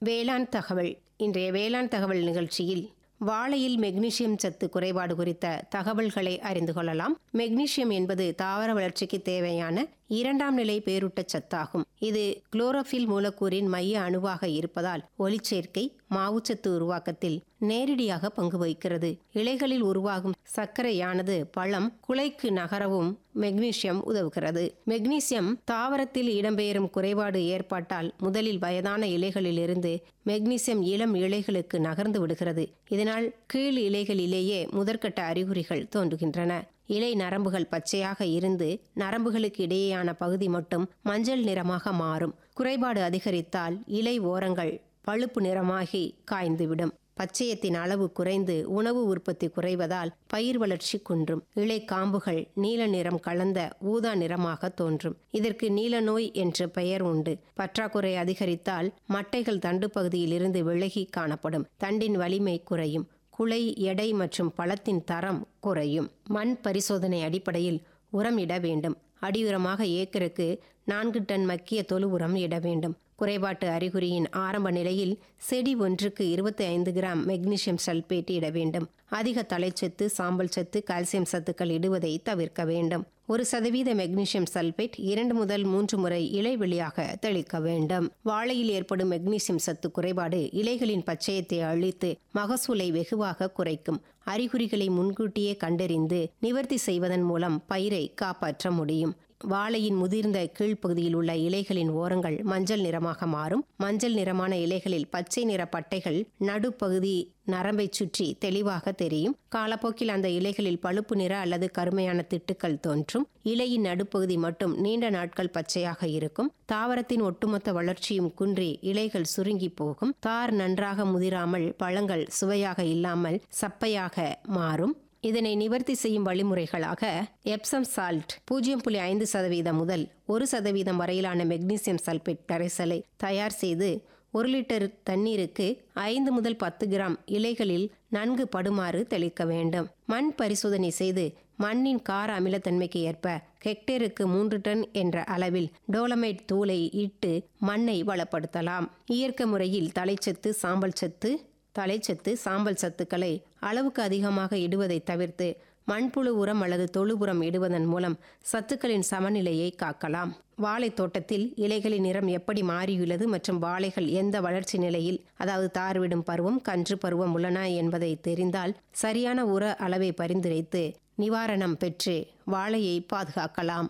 வேளாண் தகவல் இன்றைய வேளாண் தகவல் நிகழ்ச்சியில் வாழையில் மெக்னீசியம் சத்து குறைபாடு குறித்த தகவல்களை அறிந்து கொள்ளலாம் மெக்னீசியம் என்பது தாவர வளர்ச்சிக்கு தேவையான இரண்டாம் நிலை பேரூட்டச் சத்தாகும் இது குளோரோஃபில் மூலக்கூறின் மைய அணுவாக இருப்பதால் ஒளிச்சேர்க்கை மாவுச்சத்து உருவாக்கத்தில் நேரடியாக பங்கு வகிக்கிறது இலைகளில் உருவாகும் சர்க்கரையானது பழம் குலைக்கு நகரவும் மெக்னீசியம் உதவுகிறது மெக்னீசியம் தாவரத்தில் இடம்பெயரும் குறைபாடு ஏற்பட்டால் முதலில் வயதான இலைகளிலிருந்து மெக்னீசியம் இளம் இலைகளுக்கு நகர்ந்து விடுகிறது இதனால் கீழ் இலைகளிலேயே முதற்கட்ட அறிகுறிகள் தோன்றுகின்றன இலை நரம்புகள் பச்சையாக இருந்து நரம்புகளுக்கு இடையேயான பகுதி மட்டும் மஞ்சள் நிறமாக மாறும் குறைபாடு அதிகரித்தால் இலை ஓரங்கள் பழுப்பு நிறமாகி காய்ந்துவிடும் பச்சையத்தின் அளவு குறைந்து உணவு உற்பத்தி குறைவதால் பயிர் வளர்ச்சி குன்றும் இலை காம்புகள் நீல நிறம் கலந்த ஊதா நிறமாக தோன்றும் இதற்கு நீல நோய் என்ற பெயர் உண்டு பற்றாக்குறை அதிகரித்தால் மட்டைகள் தண்டு பகுதியிலிருந்து விலகி காணப்படும் தண்டின் வலிமை குறையும் குலை எடை மற்றும் பழத்தின் தரம் குறையும் மண் பரிசோதனை அடிப்படையில் உரம் இட வேண்டும் அடியுரமாக ஏக்கருக்கு நான்கு டன் மக்கிய தொழு உரம் இட வேண்டும் குறைபாட்டு அறிகுறியின் ஆரம்ப நிலையில் செடி ஒன்றுக்கு இருபத்தி ஐந்து கிராம் மெக்னீசியம் சல்பேட் இட வேண்டும் அதிக தலைச்சத்து சாம்பல் சத்து கால்சியம் சத்துக்கள் இடுவதை தவிர்க்க வேண்டும் ஒரு சதவீத மெக்னீசியம் சல்பேட் இரண்டு முதல் மூன்று முறை இலைவெளியாக தெளிக்க வேண்டும் வாழையில் ஏற்படும் மெக்னீசியம் சத்து குறைபாடு இலைகளின் பச்சையத்தை அழித்து மகசூலை வெகுவாக குறைக்கும் அறிகுறிகளை முன்கூட்டியே கண்டறிந்து நிவர்த்தி செய்வதன் மூலம் பயிரை காப்பாற்ற முடியும் வாழையின் முதிர்ந்த கீழ்ப்பகுதியில் உள்ள இலைகளின் ஓரங்கள் மஞ்சள் நிறமாக மாறும் மஞ்சள் நிறமான இலைகளில் பச்சை நிற பட்டைகள் நடுப்பகுதி நரம்பை சுற்றி தெளிவாக தெரியும் காலப்போக்கில் அந்த இலைகளில் பழுப்பு நிற அல்லது கருமையான திட்டுக்கள் தோன்றும் இலையின் நடுப்பகுதி மட்டும் நீண்ட நாட்கள் பச்சையாக இருக்கும் தாவரத்தின் ஒட்டுமொத்த வளர்ச்சியும் குன்றி இலைகள் சுருங்கி போகும் தார் நன்றாக முதிராமல் பழங்கள் சுவையாக இல்லாமல் சப்பையாக மாறும் இதனை நிவர்த்தி செய்யும் வழிமுறைகளாக எப்சம் சால்ட் பூஜ்ஜியம் புள்ளி ஐந்து சதவீதம் முதல் ஒரு சதவீதம் வரையிலான மெக்னீசியம் சல்பேட் கரைசலை தயார் செய்து ஒரு லிட்டர் தண்ணீருக்கு ஐந்து முதல் பத்து கிராம் இலைகளில் நன்கு படுமாறு தெளிக்க வேண்டும் மண் பரிசோதனை செய்து மண்ணின் கார அமிலத்தன்மைக்கு ஏற்ப ஹெக்டேருக்கு மூன்று டன் என்ற அளவில் டோலமைட் தூளை இட்டு மண்ணை வளப்படுத்தலாம் இயற்கை முறையில் தலைச்சத்து சாம்பல் சத்து தலைச்சத்து சாம்பல் சத்துக்களை அளவுக்கு அதிகமாக இடுவதை தவிர்த்து மண்புழு உரம் அல்லது தொழு உரம் இடுவதன் மூலம் சத்துக்களின் சமநிலையை காக்கலாம் வாழை தோட்டத்தில் இலைகளின் நிறம் எப்படி மாறியுள்ளது மற்றும் வாழைகள் எந்த வளர்ச்சி நிலையில் அதாவது தார்விடும் பருவம் கன்று பருவம் உள்ளன என்பதை தெரிந்தால் சரியான உர அளவை பரிந்துரைத்து நிவாரணம் பெற்று வாழையை பாதுகாக்கலாம்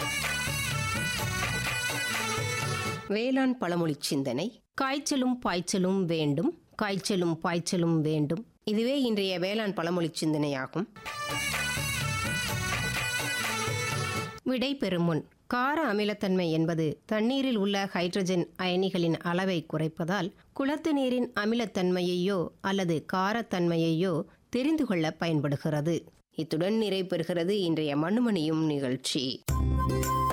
வேளாண் பழமொழி சிந்தனை காய்ச்சலும் பாய்ச்சலும் வேண்டும் காய்ச்சலும் பாய்ச்சலும் வேண்டும் இதுவே இன்றைய வேளாண் பழமொழி சிந்தனையாகும் விடை பெறும் முன் கார அமிலத்தன்மை என்பது தண்ணீரில் உள்ள ஹைட்ரஜன் அயனிகளின் அளவை குறைப்பதால் குளத்து நீரின் அமிலத்தன்மையையோ அல்லது காரத்தன்மையையோ தெரிந்து கொள்ள பயன்படுகிறது இத்துடன் நிறைவு பெறுகிறது இன்றைய மண்ணுமணியும் நிகழ்ச்சி